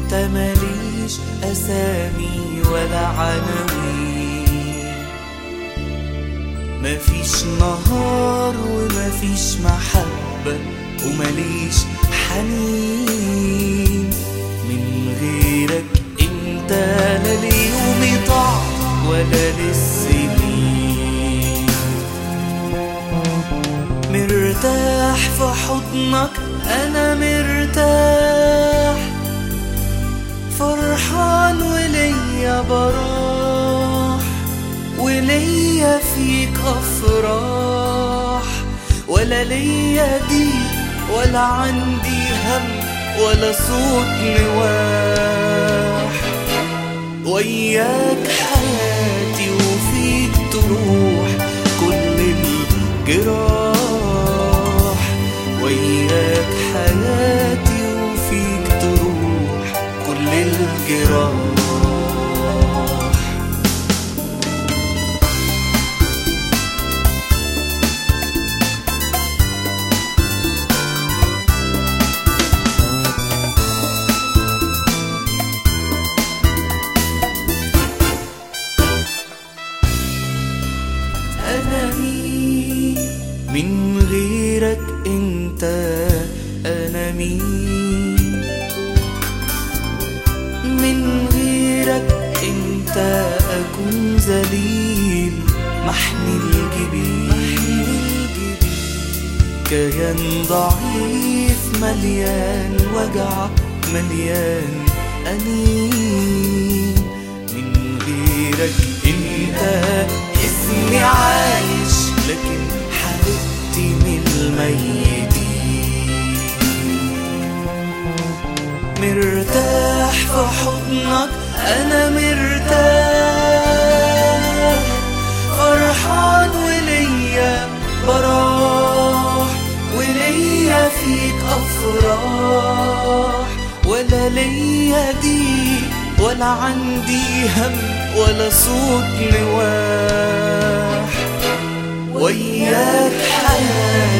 انت ماليش اسامي ولا عناوين مفيش نهار ومفيش محبة ومليش حنين من غيرك انت لا ليومي طعم ولا للسنين مرتاح في حضنك انا مرتاح فرحان وليا براح وليا فيك افراح ولا ليا دي ولا عندي هم ولا صوت نواح وياك حياتي وفيك تروح كل الجراح وياك حياتي وفيك تروح كل الجراح أنا مين من غيرك أنت أنا مين من غيرك أنت أكون ذليل محني الجبين كيان ضعيف مليان وجع مليان أنين من غيرك انت اسمي عايش لكن حبيبتي من الميتين مرتاح في حضنك انا مرتاح فرحان وليا براح وليا فيك افراح ولا ليا دي ولا عندي هم ولا صوت نواح وياك حياتي